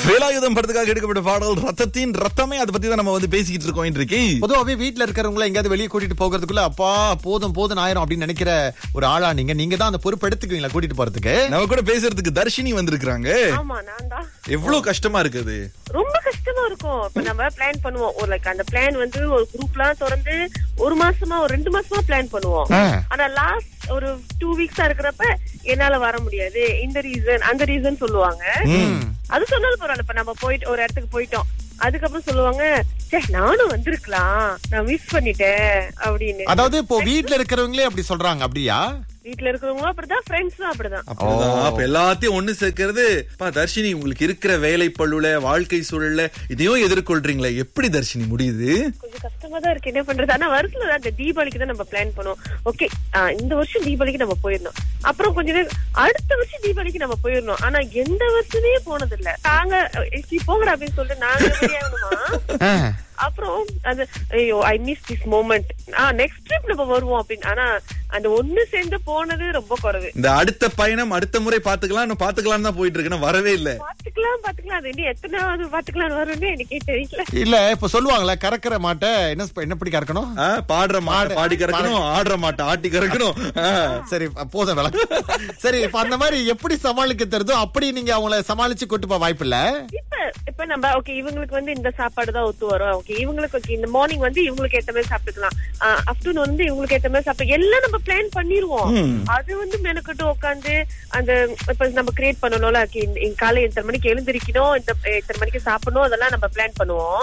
வேலாயுதம் படத்துக்காக எடுக்கப்பட்ட பாடல் ரத்தத்தின் ரத்தமே அதை பத்தி தான் நம்ம வந்து பேசிக்கிட்டு இருக்கோம் இன்றைக்கு பொதுவாவே வீட்ல இருக்கிறவங்கள எங்கேயாவது வெளியே கூட்டிட்டு போகிறதுக்குள்ள அப்பா போதும் போதும் ஆயிரும் அப்படின்னு நினைக்கிற ஒரு ஆளா நீங்க நீங்க தான் அந்த பொறுப்பு எடுத்துக்குவீங்களா கூட்டிட்டு போறதுக்கு நம்ம கூட பேசுறதுக்கு தர்ஷினி வந்திருக்காங்க ஆமா நான் தான் எவ்வளவு கஷ்டமா இருக்குது ரொம்ப கஷ்டமா இருக்கும் இப்ப நம்ம பிளான் பண்ணுவோம் ஒரு லைக் அந்த பிளான் வந்து ஒரு குரூப்லாம் திறந்து ஒரு மாசமா ஒரு ரெண்டு மாசமா பிளான் பண்ணுவோம் ஆ. ஆனா லாஸ்ட் ஒரு டூ வீக்ஸா இருக்கிறப்ப என்னால வர முடியாது இந்த ரீசன் அந்த ரீசன் சொல்லுவாங்க அது சொன்னாலும் பரவாயில்ல இப்ப நம்ம போயிட்டு ஒரு இடத்துக்கு போயிட்டோம் அதுக்கப்புறம் சொல்லுவாங்க "ச்சே, நானும் வந்திருக்கலாம் நான் மிஸ் பண்ணிட்டேன் அப்படின்னு அதாவது இப்போ வீட்ல இருக்கிறவங்களே அப்படி சொல்றாங்க அப்படியா வீட்டுல இருக்கிறவங்களும் அப்படிதான் ஃப்ரெண்ட்ஸும் அப்படிதான் அப்படிதான் அப்ப எல்லாத்தையும் ஒண்ணு சேர்க்கறது பா தர்ஷினி உங்களுக்கு இருக்கிற வேலை பழுல வாழ்க்கை சூழல்ல இதையும் எதிர்கொள்றீங்களே எப்படி தர்ஷினி முடியுது கொஞ்சம் கஷ்டமா தான் இருக்கு என்ன பண்றது ஆனா வருஷத்துல தான் இந்த தீபாவளிக்கு தான் நம்ம பிளான் பண்ணுவோம் ஓகே இந்த வருஷம் தீபாவளிக்கு நம்ம போயிடணும் அப்புறம் கொஞ்ச நேரம் அடுத்த வருஷம் தீபாவளிக்கு நம்ம போயிடணும் ஆனா எந்த வருஷமே போனது இல்ல நாங்க அஹ், சீ, போங்கடா அப்படின்னு சொல்லிட்டு நாங்க ready ஆகணுமா ஆ. அப்புறம் அது ஐயோ ஐ மிஸ் திஸ் மூமெண்ட் ஆ நெக்ஸ்ட் ட்ரிப் நம்ம வருவோம் அப்படின்னு ஆனா அந்த ஒண்ணு சேர்ந்து போனது ரொம்ப குறைவு இந்த அடுத்த பயணம் அடுத்த முறை பாத்துக்கலாம் இன்னும் பாத்துக்கலாம் தான் போயிட்டு இருக்கு வரவே இல்ல பாத்துக்கலாம் பாத்துக்கலாம் அது இன்னும் எத்தனாவது பாத்துக்கலாம் வரும்னு எனக்கே தெரியல இல்ல இப்ப சொல்லுவாங்களே கறக்கிற மாட்டை என்ன என்ன எப்படி கறக்கணும் ஆ, பாடுற மாட்டை பாடி கறக்கணும் ஆடுற மாட்டை ஆட்டி கறக்கணும் ஆ. சரி போதும் விளக்கு சரி இப்ப அந்த மாதிரி எப்படி சமாளிக்க தெரியுதோ அப்படி நீங்க அவங்கள சமாளிச்சு கூட்டு போக வாய்ப்பு இல்ல இப்ப இப்ப நம்ம ஓகே இவங்களுக்கு வந்து இந்த சாப்பாடு தான் ஒத்து வரும் ஓகே இவங்களுக்கு okay, இந்த மார்னிங் வந்து இவங்களுக்கு ஏத்த மாதிரி சாப்பிட்டுக்கலாம் ஆஃப்டர்நூன் வந்து இவங்களுக்கு ஏத்த மாதிரி சாப்பிட்டு எல்லாம் நம்ம பிளான் பண்ணிருவோம் அது வந்து மெனக்கிட்டு உட்காந்து அந்த இப்ப நம்ம கிரியேட் பண்ணணும்ல okay, இந்த- இந்த காலை இத்தனை மணிக்கு எழுந்திருக்கணும் இந்த இத்தனை மணிக்கு சாப்பிடணும் அதெல்லாம் நம்ம பிளான் பண்ணுவோம்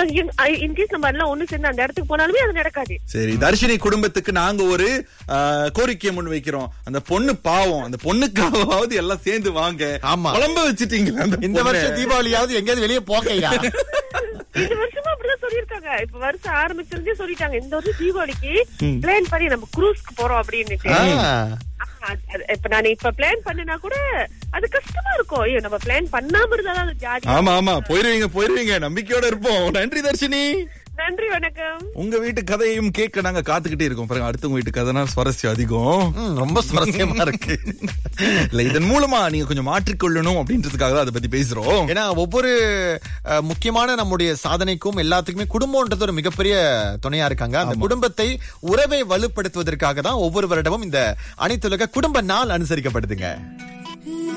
இன்கேஸ் நம்ம எல்லாம் ஒண்ணு சேர்ந்து அந்த இடத்துக்கு போனாலுமே அது நடக்காது சரி தர்ஷினி குடும்பத்துக்கு நாங்க ஒரு ஆ, கோரிக்கையை முன் வைக்கிறோம் அந்த பொண்ணு பாவம் அந்த பொண்ணுக்காவது எல்லாம் சேர்ந்து வாங்க ஆமா. குழம்ப வச்சுட்டீங்களா அந்த இந்த பொண்ணை? வருஷம் தீபாவளியாவது எங்கேயாவது வெளியே போகையா இந்த வருஷமா அப்படிதான் சொல்லிருக்காங்க இப்ப வருஷம் ஆரம்பிச்சிருந்தே சொல்லிட்டாங்க இந்த வருஷம் தீபாவளிக்கு பிளான் பண்ணி நம்ம குரூஸ்க்கு போறோம் அப்படின்னு ஆமா, அது- அது- இப்ப நான் இப்ப பிளான் பண்ணினா கூட அது கஷ்டமா இருக்கும் ஐயோ நம்ம பிளான் பண்ணாம இருந்தாலும் அது ஜாதி ஆமா ஆமா போயிருவீங்க போயிருவீங்க நம்பிக்கையோட இருப்போம் நன்றி தர்ஷினி நன்றி வணக்கம் உங்க வீட்டு கதையும் கேட்க நாங்க காத்துக்கிட்டே இருக்கோம் பாருங்க அடுத்தவங்க வீட்டு கதைனா சுவாரஸ்யம் அதிகம் ம், ரொம்ப சுவாரஸ்யமா இருக்கு இல்ல இதன் மூலமா நீங்க கொஞ்சம் மாற்றிக்கொள்ளணும் அப்படின்றதுக்காக தான் அதை பத்தி பேசுறோம் ஏன்னா ஒவ்வொரு அஹ், முக்கியமான நம்முடைய சாதனைக்கும் எல்லாத்துக்குமே குடும்பம்ன்றது ஒரு மிகப்பெரிய துணையா இருக்காங்க அந்த குடும்பத்தை உறவை வலுப்படுத்துவதற்காக தான் ஒவ்வொரு வருடமும் இந்த அனைத்துலக குடும்ப நாள் அனுசரிக்கப்படுதுங்க